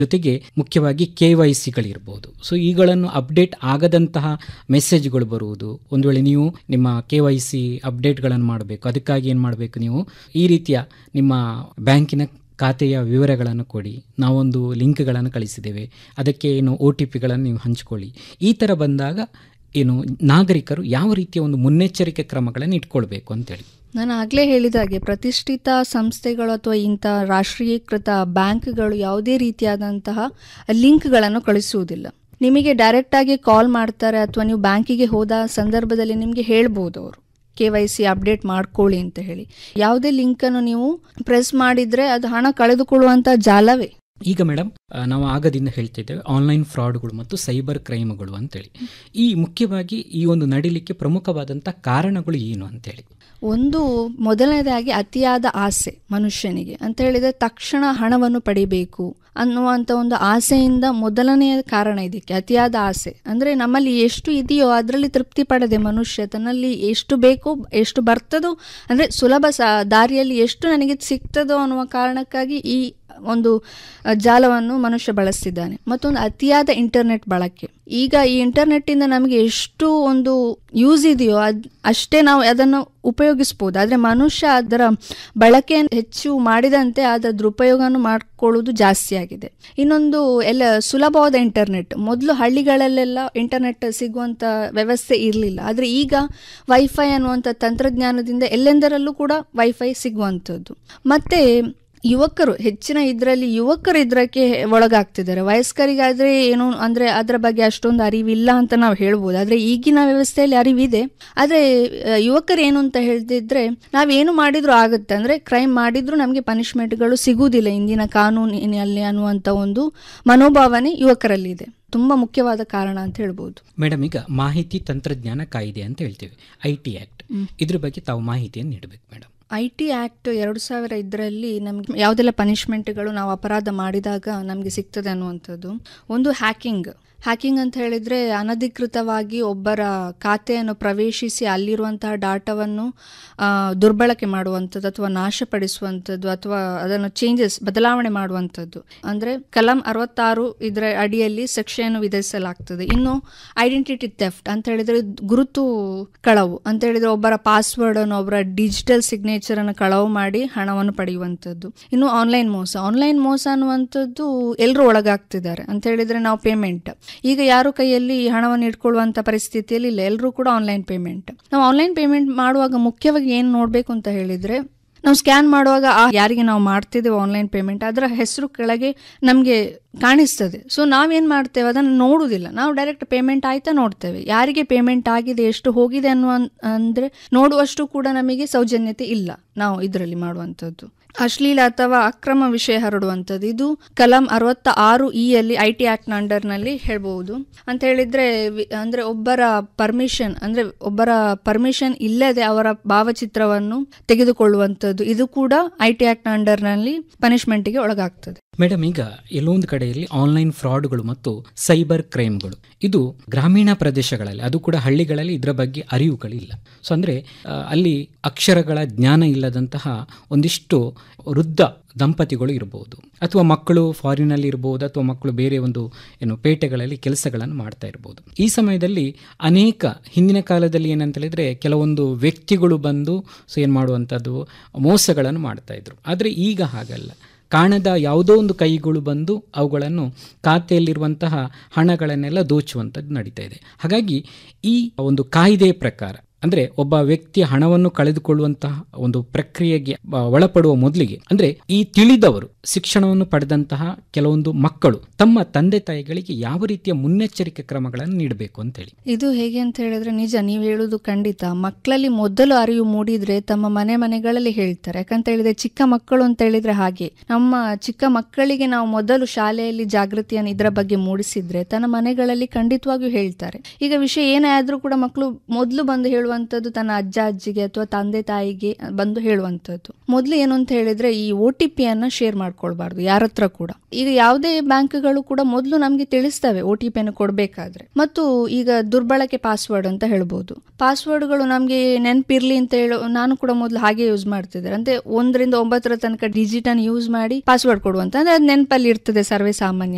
ಜೊತೆಗೆ ಮುಖ್ಯವಾಗಿ K Y ಸಿಗಳಿರ್ಬೋದು ಸೊ ಈಗಳನ್ನು ಅಪ್ಡೇಟ್ ಆಗದಂತಹ ಮೆಸೇಜ್ಗಳು ಬರುವುದು ಒಂದು ವೇಳೆ ನೀವು ನಿಮ್ಮ ಕೆ ವೈ ಸಿ ಅಪ್ಡೇಟ್ಗಳನ್ನು ಮಾಡಬೇಕು ಅದಕ್ಕಾಗಿ ಏನು ಮಾಡಬೇಕು ನೀವು ಈ ರೀತಿಯ ನಿಮ್ಮ ಬ್ಯಾಂಕಿನ ಖಾತೆಯ ವಿವರಗಳನ್ನು ಕೊಡಿ ನಾವೊಂದು ಲಿಂಕ್ಗಳನ್ನು ಕಳಿಸಿದ್ದೇವೆ ಅದಕ್ಕೆ ಏನು ಒ ಟಿ ಪಿಗಳನ್ನು ನೀವು ಹಂಚಿಕೊಳ್ಳಿ ಈ ಥರ ಬಂದಾಗ ಏನು ನಾಗರಿಕರು ಯಾವ ರೀತಿಯ ಒಂದು ಮುನ್ನೆಚ್ಚರಿಕೆ ಕ್ರಮಗಳನ್ನು ಇಟ್ಕೊಳ್ಬೇಕು ಅಂತೇಳಿ ನಾನು ಆಗಲೇ ಹೇಳಿದಾಗೆ ಪ್ರತಿಷ್ಠಿತ ಸಂಸ್ಥೆಗಳು ಅಥವಾ ಇಂಥ ರಾಷ್ಟ್ರೀಕೃತ ಬ್ಯಾಂಕ್ಗಳು ಯಾವುದೇ ರೀತಿಯಾದಂತಹ ಲಿಂಕ್ಗಳನ್ನು ಕಳಿಸುವುದಿಲ್ಲ ನಿಮಗೆ ಡೈರೆಕ್ಟಾಗಿ ಕಾಲ್ ಮಾಡ್ತಾರೆ ಅಥವಾ ನೀವು ಬ್ಯಾಂಕಿಗೆ ಹೋದ ಸಂದರ್ಭದಲ್ಲಿ ನಿಮಗೆ ಹೇಳ್ಬೋದು ಅವರು ಕೆ ವೈ ಸಿ ಅಪ್ಡೇಟ್ ಮಾಡ್ಕೊಳ್ಳಿ ಅಂತ ಹೇಳಿ ಯಾವುದೇ ಲಿಂಕನ್ನು ನೀವು ಪ್ರೆಸ್ ಮಾಡಿದರೆ ಅದು ಹಣ ಕಳೆದುಕೊಳ್ಳುವಂಥ ಜಾಲವೇ ಈಗ ಮೇಡಮ್ ನಾವು ಆಗದಿಂದ ಹೇಳ್ತಿದ್ದೇವೆ ಆನ್ಲೈನ್ ಫ್ರಾಡ್ಗಳು ಮತ್ತು ಸೈಬರ್ ಕ್ರೈಮ್ಗಳು ಅಂತೇಳಿ ಈ ಮುಖ್ಯವಾಗಿ ಈ ಒಂದು ನಡಿಲಿಕ್ಕೆ ಪ್ರಮುಖವಾದಂಥ ಕಾರಣಗಳು ಏನು ಅಂತೇಳಿ ಒಂದು ಮೊದಲನೇದಾಗಿ ಅತಿಯಾದ ಆಸೆ ಮನುಷ್ಯನಿಗೆ ಅಂತ ಹೇಳಿದ್ರೆ ತಕ್ಷಣ ಹಣವನ್ನು ಪಡಿಬೇಕು ಅನ್ನುವಂಥ ಒಂದು ಆಸೆಯಿಂದ ಮೊದಲನೆಯ ಕಾರಣ ಇದಕ್ಕೆ ಅತಿಯಾದ ಆಸೆ ಅಂದರೆ ನಮ್ಮಲ್ಲಿ ಎಷ್ಟು ಇದೆಯೋ ಅದರಲ್ಲಿ ತೃಪ್ತಿ ಪಡದೆ ಮನುಷ್ಯ ತನ್ನಲ್ಲಿ ಎಷ್ಟು ಬೇಕೋ ಎಷ್ಟು ಬರ್ತದೋ ಅಂದರೆ ಸುಲಭ ಸ ದಾರಿಯಲ್ಲಿ ಎಷ್ಟು ನನಗೆ ಸಿಗ್ತದೋ ಅನ್ನುವ ಕಾರಣಕ್ಕಾಗಿ ಈ ಒಂದು ಜಾಲವನ್ನು ಮನುಷ್ಯ ಬಳಸ್ತಿದ್ದಾನೆ ಮತ್ತೊಂದು ಅತಿಯಾದ ಇಂಟರ್ನೆಟ್ ಬಳಕೆ ಈಗ ಈ ಇಂಟರ್ನೆಟ್ಟಿಂದ ನಮಗೆ ಎಷ್ಟು ಒಂದು ಯೂಸ್ ಇದೆಯೋ ಅದ್ ಅಷ್ಟೇ ನಾವು ಅದನ್ನು ಉಪಯೋಗಿಸ್ಬೋದು ಆದರೆ ಮನುಷ್ಯ ಅದರ ಬಳಕೆಯನ್ನು ಹೆಚ್ಚು ಮಾಡಿದಂತೆ ಅದರ ದುರುಪಯೋಗವನ್ನು ಮಾಡಿಕೊಳ್ಳುವುದು ಜಾಸ್ತಿ ಆಗಿದೆ ಇನ್ನೊಂದು ಎಲ್ಲ ಸುಲಭವಾದ ಇಂಟರ್ನೆಟ್ ಮೊದಲು ಹಳ್ಳಿಗಳಲ್ಲೆಲ್ಲ ಇಂಟರ್ನೆಟ್ ಸಿಗುವಂಥ ವ್ಯವಸ್ಥೆ ಇರಲಿಲ್ಲ ಆದರೆ ಈಗ ವೈಫೈ ಅನ್ನುವಂಥ ತಂತ್ರಜ್ಞಾನದಿಂದ ಎಲ್ಲೆಂದರಲ್ಲೂ ಕೂಡ ವೈಫೈ ಸಿಗುವಂಥದ್ದು ಮತ್ತು ಯುವಕರು ಹೆಚ್ಚಿನ ಇದರಲ್ಲಿ ಯುವಕರು ಇದಕ್ಕೆ ಒಳಗಾಗ್ತಿದ್ದಾರೆ ವಯಸ್ಕರಿಗಾದ್ರೆ ಏನು ಅಂದ್ರೆ ಅದರ ಬಗ್ಗೆ ಅಷ್ಟೊಂದು ಅರಿವಿಲ್ಲ ಅಂತ ನಾವು ಹೇಳ್ಬೋದು ಆದ್ರೆ ಈಗಿನ ವ್ಯವಸ್ಥೆಯಲ್ಲಿ ಅರಿವಿದೆ ಆದ್ರೆ ಯುವಕರು ಏನು ಅಂತ ಹೇಳ್ತಿದ್ರೆ ನಾವೇನು ಮಾಡಿದ್ರು ಆಗುತ್ತೆ ಅಂದ್ರೆ ಕ್ರೈಮ್ ಮಾಡಿದ್ರು ನಮಗೆ ಪನಿಷ್ಮೆಂಟ್ಗಳು ಸಿಗುವುದಿಲ್ಲ ಇಂದಿನ ಕಾನೂನಿನಲ್ಲಿ ಅನ್ನುವಂಥ ಒಂದು ಮನೋಭಾವನೆ ಯುವಕರಲ್ಲಿ ಇದೆ ತುಂಬಾ ಮುಖ್ಯವಾದ ಕಾರಣ ಅಂತ ಹೇಳ್ಬೋದು ಮೇಡಮ್ ಈಗ ಮಾಹಿತಿ ತಂತ್ರಜ್ಞಾನ ಕಾಯ್ದೆ ಅಂತ ಹೇಳ್ತೇವೆ ಐ ಟಿ ಆಕ್ಟ್ ಇದ್ರ ಬಗ್ಗೆ ತಾವು ಮಾಹಿತಿಯನ್ನು ನೀಡಬೇಕು ಮೇಡಮ್ ಐ ಟಿ ಆ್ಯಕ್ಟ್ ಎರಡು ಸಾವಿರ ಇದರಲ್ಲಿ ನಮಗೆ ಯಾವುದೆಲ್ಲ ಪನಿಷ್ಮೆಂಟ್ಗಳು ನಾವು ಅಪರಾಧ ಮಾಡಿದಾಗ ನಮಗೆ ಸಿಗ್ತದೆ ಅನ್ನುವಂಥದ್ದು ಒಂದು ಹ್ಯಾಕಿಂಗ್ ಹ್ಯಾಕಿಂಗ್ ಅಂತ ಹೇಳಿದರೆ ಅನಧಿಕೃತವಾಗಿ ಒಬ್ಬರ ಖಾತೆಯನ್ನು ಪ್ರವೇಶಿಸಿ ಅಲ್ಲಿರುವಂತಹ ಡಾಟಾವನ್ನು ದುರ್ಬಳಕೆ ಮಾಡುವಂಥದ್ದು ಅಥವಾ ನಾಶಪಡಿಸುವಂಥದ್ದು ಅಥವಾ ಅದನ್ನು ಚೇಂಜಸ್ ಬದಲಾವಣೆ ಮಾಡುವಂಥದ್ದು ಅಂದರೆ ಕಲಂ ಅರವತ್ತಾರು ಇದರ ಅಡಿಯಲ್ಲಿ ಸೆಕ್ಷನ್ ವಿಧಿಸಲಾಗ್ತದೆ ಇನ್ನು ಐಡೆಂಟಿಟಿ ಥೆಫ್ಟ್ ಅಂತ ಹೇಳಿದರೆ ಗುರುತು ಕಳವು ಅಂತ ಹೇಳಿದರೆ ಒಬ್ಬರ ಪಾಸ್ವರ್ಡ್ ಅನ್ನು ಒಬ್ಬರ ಡಿಜಿಟಲ್ ಸಿಗ್ನೇಚರ್ ಅನ್ನು ಕಳವು ಮಾಡಿ ಹಣವನ್ನು ಪಡೆಯುವಂಥದ್ದು ಇನ್ನು ಆನ್ಲೈನ್ ಮೋಸ ಆನ್ಲೈನ್ ಮೋಸ ಅನ್ನುವಂಥದ್ದು ಎಲ್ಲರೂ ಒಳಗಾಗ್ತಿದ್ದಾರೆ ಅಂತ ಹೇಳಿದರೆ ನಾವು ಪೇಮೆಂಟ್ ಈಗ ಯಾರು ಕೈಯಲ್ಲಿ ಹಣವನ್ನು ಇಟ್ಕೊಳ್ಳುವಂಥ ಪರಿಸ್ಥಿತಿಯಲ್ಲಿ ಇಲ್ಲ ಎಲ್ಲರೂ ಕೂಡ ಆನ್ಲೈನ್ ಪೇಮೆಂಟ್ ನಾವು ಆನ್ಲೈನ್ ಪೇಮೆಂಟ್ ಮಾಡುವಾಗ ಮುಖ್ಯವಾಗಿ ಏನು ನೋಡಬೇಕು ಅಂತ ಹೇಳಿದರೆ ನಾವು ಸ್ಕ್ಯಾನ್ ಮಾಡುವಾಗ ಆ ಯಾರಿಗೆ ನಾವು ಮಾಡ್ತಿದ್ದೇವೆ ಆನ್ಲೈನ್ ಪೇಮೆಂಟ್ ಅದರ ಹೆಸರು ಕೆಳಗೆ ನಮಗೆ ಕಾಣಿಸ್ತದೆ ಸೊ ನಾವೇನು ಮಾಡ್ತೇವೆ ಅದನ್ನು ನೋಡುವುದಿಲ್ಲ ನಾವು ಡೈರೆಕ್ಟ್ ಪೇಮೆಂಟ್ ಆಯ್ತಾ ನೋಡ್ತೇವೆ ಯಾರಿಗೆ ಪೇಮೆಂಟ್ ಆಗಿದೆ ಎಷ್ಟು ಹೋಗಿದೆ ಅನ್ನುವ ಅಂದರೆ ನೋಡುವಷ್ಟು ಕೂಡ ನಮಗೆ ಸೌಜನ್ಯತೆ ಇಲ್ಲ ನಾವು ಇದರಲ್ಲಿ ಮಾಡುವಂಥದ್ದು ಅಶ್ಲೀಲ ಅಥವಾ ಅಕ್ರಮ ವಿಷಯ ಹರಡುವಂಥದ್ದು ಇದು ಕಲಂ ಅರವತ್ತ ಆರು ಇ ಅಲ್ಲಿ ಐ ಟಿ ಆಕ್ಟ್ ಅಂಡರ್ನಲ್ಲಿ ಹೇಳ್ಬಹುದು ಅಂತ ಹೇಳಿದ್ರೆ ಅಂದ್ರೆ ಒಬ್ಬರ ಪರ್ಮಿಷನ್ ಅಂದ್ರೆ ಒಬ್ಬರ ಪರ್ಮಿಷನ್ ಇಲ್ಲದೆ ಅವರ ಭಾವಚಿತ್ರವನ್ನು ತೆಗೆದುಕೊಳ್ಳುವಂಥದ್ದು ಇದು ಕೂಡ ಐ ಟಿ ಆಕ್ಟ್ ಅಂಡರ್ನಲ್ಲಿ ಪನಿಷ್ಮೆಂಟ್ಗೆ ಒಳಗಾಗ್ತದೆ ಮೇಡಮ್ ಈಗ ಎಲ್ಲೊಂದು ಕಡೆಯಲ್ಲಿ ಆನ್ಲೈನ್ ಫ್ರಾಡ್ಗಳು ಮತ್ತು ಸೈಬರ್ ಕ್ರೈಮ್ಗಳು ಇದು ಗ್ರಾಮೀಣ ಪ್ರದೇಶಗಳಲ್ಲಿ ಅದು ಕೂಡ ಹಳ್ಳಿಗಳಲ್ಲಿ ಇದರ ಬಗ್ಗೆ ಅರಿವುಗಳಿಲ್ಲ ಸೊ ಅಂದರೆ ಅಲ್ಲಿ ಅಕ್ಷರಗಳ ಜ್ಞಾನ ಇಲ್ಲದಂತಹ ಒಂದಿಷ್ಟು ವೃದ್ಧ ದಂಪತಿಗಳು ಇರಬಹುದು ಅಥವಾ ಮಕ್ಕಳು ಫಾರಿನಲ್ಲಿ ಇರಬಹುದು ಅಥವಾ ಮಕ್ಕಳು ಬೇರೆ ಒಂದು ಏನು ಪೇಟೆಗಳಲ್ಲಿ ಕೆಲಸಗಳನ್ನು ಮಾಡ್ತಾ ಇರಬಹುದು ಈ ಸಮಯದಲ್ಲಿ ಅನೇಕ ಹಿಂದಿನ ಕಾಲದಲ್ಲಿ ಏನಂತ ಹೇಳಿದ್ರೆ ಕೆಲವೊಂದು ವ್ಯಕ್ತಿಗಳು ಬಂದು ಸೊ ಏನು ಮಾಡುವಂಥದ್ದು ಮೋಸಗಳನ್ನು ಮಾಡ್ತಾ ಇದ್ರು ಆದರೆ ಈಗ ಹಾಗಲ್ಲ ಕಾಣದ ಯಾವುದೋ ಒಂದು ಕೈಗಳು ಬಂದು ಅವುಗಳನ್ನು ಖಾತೆಯಲ್ಲಿರುವಂತಹ ಹಣಗಳನ್ನೆಲ್ಲ ದೋಚುವಂಥದ್ದು ನಡೀತಾ ಇದೆ ಹಾಗಾಗಿ ಈ ಒಂದು ಕಾಯ್ದೆ ಪ್ರಕಾರ ಅಂದ್ರೆ ಒಬ್ಬ ವ್ಯಕ್ತಿಯ ಹಣವನ್ನು ಕಳೆದುಕೊಳ್ಳುವಂತಹ ಒಂದು ಪ್ರಕ್ರಿಯೆಗೆ ಒಳಪಡುವ ಮೊದಲಿಗೆ ಅಂದ್ರೆ ಈ ತಿಳಿದವರು ಶಿಕ್ಷಣವನ್ನು ಪಡೆದಂತಹ ಕೆಲವೊಂದು ಮಕ್ಕಳು ತಮ್ಮ ತಂದೆ ತಾಯಿಗಳಿಗೆ ಯಾವ ರೀತಿಯ ಮುನ್ನೆಚ್ಚರಿಕೆ ಕ್ರಮಗಳನ್ನು ನೀಡಬೇಕು ಅಂತ ಹೇಳಿ ಇದು ಹೇಗೆ ಅಂತ ಹೇಳಿದ್ರೆ ನಿಜ ನೀವು ಹೇಳುದು ಖಂಡಿತ ಮಕ್ಕಳಲ್ಲಿ ಮೊದಲು ಅರಿವು ಮೂಡಿದ್ರೆ ತಮ್ಮ ಮನೆ ಮನೆಗಳಲ್ಲಿ ಹೇಳ್ತಾರೆ ಯಾಕಂತ ಹೇಳಿದ್ರೆ ಚಿಕ್ಕ ಮಕ್ಕಳು ಅಂತ ಹೇಳಿದ್ರೆ ಹಾಗೆ ನಮ್ಮ ಚಿಕ್ಕ ಮಕ್ಕಳಿಗೆ ನಾವು ಮೊದಲು ಶಾಲೆಯಲ್ಲಿ ಜಾಗೃತಿಯನ್ನು ಇದರ ಬಗ್ಗೆ ಮೂಡಿಸಿದ್ರೆ ತನ್ನ ಮನೆಗಳಲ್ಲಿ ಖಂಡಿತವಾಗಿಯೂ ಹೇಳ್ತಾರೆ ಈಗ ವಿಷಯ ಏನೇ ಆದ್ರೂ ಕೂಡ ಮಕ್ಕಳು ಮೊದಲು ಬಂದು ಹೇಳುವಂತದ್ದು ತನ್ನ ಅಜ್ಜ ಅಜ್ಜಿಗೆ ಅಥವಾ ತಂದೆ ತಾಯಿಗೆ ಬಂದು ಹೇಳುವಂತದ್ದು ಮೊದಲು ಏನು ಅಂತ ಹೇಳಿದ್ರೆ ಈ ಒ ಟಿ ಪಿಯನ್ನ ಶೇರ್ ಮಾಡ್ಕೊಳ್ಬಾರ್ದು ಯಾರ ಹತ್ರ ಕೂಡ ಈಗ ಯಾವುದೇ ಬ್ಯಾಂಕ್ಗಳು ಕೂಡ ಮೊದಲು ನಮಗೆ ತಿಳಿಸ್ತವೆ ಒ ಟಿ ಪಿಯನ್ನು ಕೊಡಬೇಕಾದ್ರೆ ಮತ್ತು ಈಗ ದುರ್ಬಳಕೆ ಪಾಸ್ವರ್ಡ್ ಅಂತ ಹೇಳ್ಬೋದು ಪಾಸ್ವರ್ಡ್ಗಳು ನಮಗೆ ನೆನಪಿರ್ಲಿ ಅಂತ ಹೇಳೋ ನಾನು ಕೂಡ ಮೊದಲು ಹಾಗೆ ಯೂಸ್ ಮಾಡ್ತಿದ್ದೆ ಅಂದ್ರೆ ಒಂದರಿಂದ ಒಂಬತ್ತರ ತನಕ ಡಿಜಿಟನ್ ಯೂಸ್ ಮಾಡಿ ಪಾಸ್ವರ್ಡ್ ಕೊಡುವಂತ ಅಂದ್ರೆ ಅದು ನೆನಪಲ್ಲಿ ಇರ್ತದೆ ಸರ್ವೇ ಸಾಮಾನ್ಯ